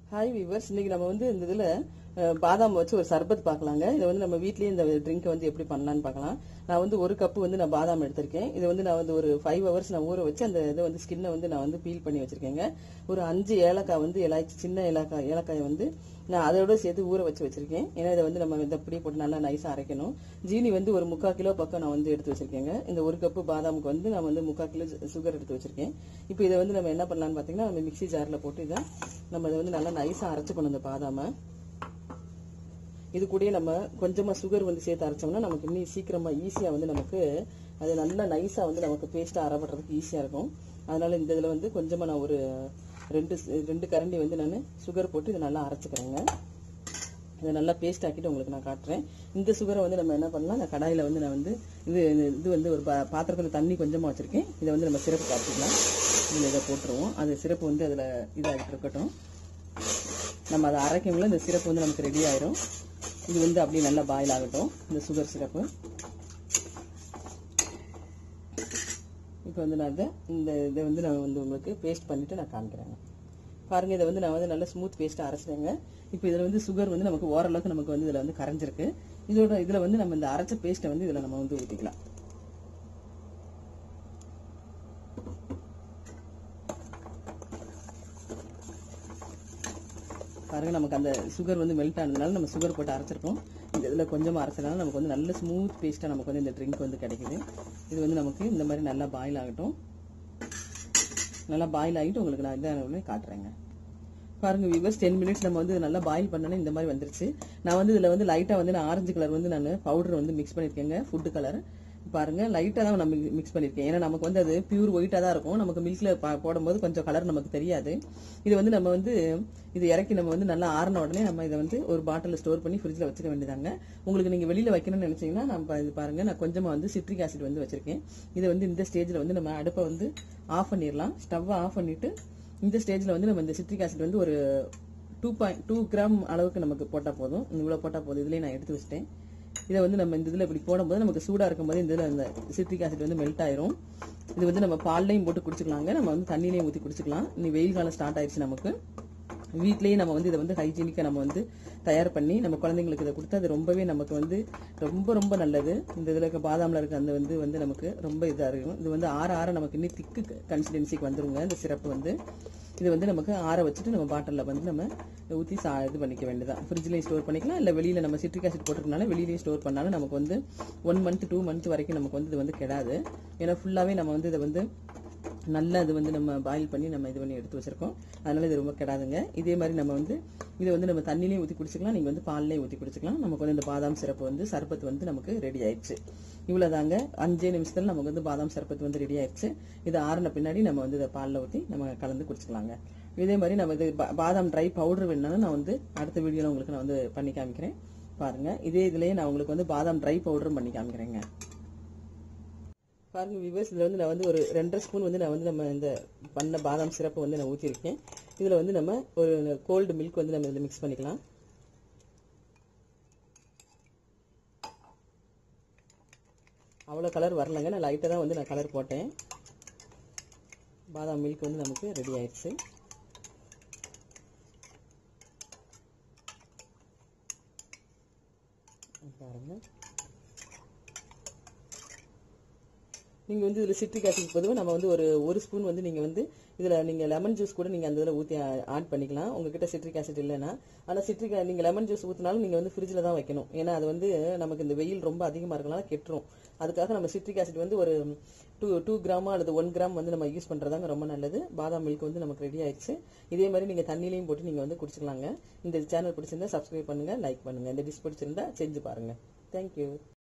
hi viewers இன்னைக்கு நம்ம வந்து இந்த இதுல அஹ், பாதாம் வச்சு ஒரு சர்பத் பார்க்கலாங்க இதை வந்து நம்ம வீட்லயே இந்த ட்ரிங்கை வந்து எப்படி பண்ணலாம்னு பார்க்கலாம் நான் வந்து ஒரு கப்பு வந்து நான் பாதாம் எடுத்திருக்கேன் இதை வந்து நான் வந்து ஒரு ஃபைவ் ஹவர்ஸ் நான் ஊற வச்சு அந்த இதை வந்து ஸ்கின்னை வந்து நான் வந்து பீல் பண்ணி வச்சிருக்கேங்க ஒரு அஞ்சு ஏலக்காய் வந்து இலாச்சி சின்ன ஏலக்காய் ஏலக்காயை வந்து நான் அதோட சேர்த்து ஊற வச்சு வச்சிருக்கேன் ஏன்னா இதை வந்து நம்ம இந்த அப்படியே போட்டு நல்லா நைஸா அரைக்கணும் ஜீனி வந்து ஒரு முக்கால் கிலோ பக்கம் நான் வந்து எடுத்து வச்சிருக்கேங்க இந்த ஒரு கப்பு பாதாமுக்கு வந்து நான் வந்து முக்கால் கிலோ சுகர் எடுத்து வச்சிருக்கேன் இப்போ இதை வந்து நம்ம என்ன பண்ணலாம்னு பார்த்தீங்கன்னா நம்ம மிக்ஸி ஜாரில் போட்டு இதை நம்ம இதை வந்து நல்லா நைஸா அரைச்சுக்கணும் இந்த பாதாமை இது கூடயே நம்ம கொஞ்சமா சுகர் வந்து சேர்த்து அரைச்சோம்னா நமக்கு இன்னும் சீக்கிரமா ஈஸியா வந்து நமக்கு அது நல்லா நைஸா வந்து நமக்கு பேஸ்டா அரைப்படுறதுக்கு ஈஸியா இருக்கும் அதனால இந்த இதுல வந்து கொஞ்சமா நான் ஒரு ரெண்டு ரெண்டு கரண்டி வந்து நான் சுகர் போட்டு இதை நல்லா அரைச்சுக்கிறேங்க இதை நல்லா பேஸ்ட் ஆக்கிட்டு உங்களுக்கு நான் காட்டுறேன் இந்த சுகரை வந்து நம்ம என்ன பண்ணலாம் நான் கடாயில வந்து நான் வந்து இது இது வந்து ஒரு பா- பாத்திரத்துல தண்ணி கொஞ்சமா வச்சிருக்கேன் இதை வந்து நம்ம சிறப்பு காய்ச்சிக்கலாம் இதில் இதை போட்டுருவோம் அது சிறப்பு வந்து அதுல இதாகிட்டு இருக்கட்டும் நம்ம அதை அரைக்கவங்கள இந்த சிறப்பு வந்து நமக்கு ரெடி ஆயிரும் இது வந்து அப்படியே நல்லா பாயில் ஆகட்டும் இந்த சுகர் சிறப்பு இப்போ வந்து நான் இதை இந்த இதை வந்து நான் வந்து உங்களுக்கு பேஸ்ட் பண்ணிட்டு நான் காமிக்கிறேங்க பாருங்க இதை வந்து நான் வந்து நல்ல ஸ்மூத் பேஸ்ட்டாக அரைச்சிட்டேங்க இப்போ இதில் வந்து சுகர் வந்து நமக்கு ஓரளவுக்கு நமக்கு வந்து இதில் வந்து கரைஞ்சிருக்கு இதோட இதில் வந்து நம்ம இந்த அரைச்ச பேஸ்ட்டை வந்து இதில் நம்ம வந்து ஊற்றிக்கலாம் பாருங்க நமக்கு அந்த சுகர் வந்து மெல்ட் ஆனதுனால நம்ம சுகர் போட்டு அரைச்சிருக்கோம் இந்த இதில் கொஞ்சமாக அரைச்சதுனால நமக்கு வந்து நல்ல ஸ்மூத் பேஸ்ட்டாக நமக்கு வந்து இந்த ட்ரிங்க் வந்து கிடைக்குது இது வந்து நமக்கு இந்த மாதிரி நல்லா பாயில் ஆகட்டும் நல்லா பாயில் ஆகிட்டு உங்களுக்கு நான் இதை காட்டுறேங்க பாருங்க விவர்ஸ் டென் மினிட்ஸ் நம்ம வந்து நல்லா பாயில் பண்ணனே இந்த மாதிரி வந்துருச்சு நான் வந்து இதுல வந்து லைட்டா வந்து நான் ஆரஞ்சு கலர் வந்து நான் பவுடர் வந்து மிக்ஸ் பண்ணிருக்கேங்க ஃபுட் கலர் பாருங்க லைட்டா தான் நான் மிக்ஸ் பண்ணிருக்கேன் ஏன்னா நமக்கு வந்து அது பியூர் ஒயிட்டா தான் இருக்கும் நமக்கு மில்க்ல போடும்போது கொஞ்சம் கலர் நமக்கு தெரியாது இது வந்து நம்ம வந்து இது இறக்கி நம்ம வந்து நல்லா ஆறின உடனே நம்ம இதை வந்து ஒரு பாட்டில் ஸ்டோர் பண்ணி ஃப்ரிட்ஜில் வச்சுக்க வேண்டியதாங்க உங்களுக்கு நீங்க வெளியில வைக்கணும்னு நினைச்சீங்கன்னா நம்ம இது பாருங்க நான் கொஞ்சமா வந்து சிட்ரிக் ஆசிட் வந்து வச்சிருக்கேன் இதை வந்து இந்த ஸ்டேஜ்ல வந்து நம்ம அடுப்பை வந்து ஆஃப் பண்ணிடலாம் ஸ்டவ்வை ஆஃப் பண்ணிட்டு இந்த ஸ்டேஜ்ல வந்து நம்ம இந்த சிட்ரிக் ஆசிட் வந்து ஒரு டூ பாயிண்ட் டூ கிராம் அளவுக்கு நமக்கு போட்டா போதும் இவ்வளவு போட்டா போதும் இதுலயே நான் எடுத்து வச்சிட்டேன் இதை வந்து நம்ம இந்த இதுல இப்படி போடும்போது நமக்கு சூடா இருக்கும்போது இந்த இதுல அந்த சிட்ரிக் ஆசிட் வந்து மெல்ட் ஆயிரும் இது வந்து நம்ம பால்லையும் போட்டு குடிச்சுக்கலாங்க நம்ம வந்து தண்ணிலையும் ஊத்தி குடிச்சுக்கலாம் இனி வெயில் காலம் ஸ்டார்ட் ஆயிடுச்சு நமக்கு வீட்லயே நம்ம வந்து இதை வந்து ஹைஜீனிக்கா நம்ம வந்து தயார் பண்ணி நம்ம குழந்தைங்களுக்கு இதை கொடுத்தா அது ரொம்பவே நமக்கு வந்து ரொம்ப ரொம்ப நல்லது இந்த இதுல இருக்க பாதாம்ல இருக்க அந்த வந்து வந்து நமக்கு ரொம்ப இதா இருக்கும் இது வந்து ஆற ஆற நமக்கு இன்னும் திக்கு கன்சிஸ்டன்சிக்கு வந்துருங்க இந்த சிறப்பு வந்து இது வந்து நமக்கு ஆற வச்சுட்டு நம்ம பாட்டிலில் வந்து நம்ம ஊற்றி சா இது பண்ணிக்க வேண்டியதான் ஃப்ரிட்ஜ்லேயும் ஸ்டோர் பண்ணிக்கலாம் இல்லை வெளியில் நம்ம சிட்ரிக் ஆசிட் போட்டிருக்கனால வெளியிலேயும் ஸ்டோர் பண்ணாலும் நமக்கு வந்து ஒன் மந்த் டூ மந்த் வரைக்கும் நமக்கு வந்து இது வந்து கெடாது ஏன்னா ஃபுல்லாகவே நம்ம வந்து இதை வந்து நல்லா இது வந்து நம்ம பாயில் பண்ணி நம்ம இது பண்ணி எடுத்து வச்சிருக்கோம் அதனால இது ரொம்ப கெடாதுங்க இதே மாதிரி நம்ம வந்து இதை வந்து நம்ம தண்ணிலையும் ஊற்றி குடிச்சுக்கலாம் நீங்க வந்து பால்லையும் ஊற்றி குடிச்சுக்கலாம் நமக்கு வந்து இந்த பாதாம் சிறப்பு வந்து சர்பத் வந்து நமக்கு ரெடி ஆயிடுச்சு இவ்வளவுதாங்க அஞ்சே நிமிஷத்துல நமக்கு வந்து பாதாம் சர்பத் வந்து ரெடி ஆயிடுச்சு இது ஆறின பின்னாடி நம்ம வந்து இதை பாலில் ஊற்றி நம்ம கலந்து குடிச்சுக்கலாங்க இதே மாதிரி நம்ம இது பா- பாதாம் ட்ரை பவுடர் வேணாலும் நான் வந்து அடுத்த வீடியோல உங்களுக்கு நான் வந்து பண்ணி காமிக்கிறேன் பாருங்க இதே இதுலயே நான் உங்களுக்கு வந்து பாதாம் ட்ரை பவுடரும் பண்ணி காமிக்கிறேங்க பாருங்க விவர்ஸ் இதில் வந்து நான் வந்து ஒரு ரெண்டரை ஸ்பூன் வந்து நான் வந்து நம்ம இந்த பண்ண பாதாம் சிறப்பு வந்து நான் ஊற்றிருக்கேன் இதில் வந்து நம்ம ஒரு கோல்டு மில்க் வந்து நம்ம இதில் மிக்ஸ் பண்ணிக்கலாம் அவ்வளோ கலர் வரலங்க நான் லைட்டாக தான் வந்து நான் கலர் போட்டேன் பாதாம் மில்க் வந்து நமக்கு ரெடி ஆயிடுச்சு பாருங்க நீங்க வந்து இதுல சிட்ரிக் ஆசிட் பொதுவாக நம்ம வந்து ஒரு ஒரு ஸ்பூன் வந்து நீங்க வந்து இதுல நீங்க லெமன் ஜூஸ் கூட நீங்க அந்த இதுல ஊத்தி ஆட் பண்ணிக்கலாம் உங்ககிட்ட சிட்ரிக் ஆசிட் இல்லைன்னா ஆனா சிட்ரிக் நீங்க லெமன் ஜூஸ் ஊத்தினாலும் நீங்க வந்து ஃப்ரிட்ஜில் தான் வைக்கணும் ஏன்னா அது வந்து நமக்கு இந்த வெயில் ரொம்ப அதிகமா இருக்கனால கெட்டுரும் அதுக்காக நம்ம சிட்ரிக் ஆசிட் வந்து ஒரு டூ டூ கிராமா அல்லது ஒன் கிராம் வந்து நம்ம யூஸ் பண்றதாங்க ரொம்ப நல்லது பாதாம் மில்க் வந்து நமக்கு ரெடி ஆயிடுச்சு இதே மாதிரி நீங்க தண்ணிலையும் போட்டு நீங்க வந்து குடிச்சுக்கலாங்க இந்த சேனல் பிடிச்சிருந்தா சப்ஸ்கிரைப் பண்ணுங்க லைக் பண்ணுங்க இந்த டிஷ் பிடிச்சிருந்தா செஞ்சு பாருங்க தேங்க்யூ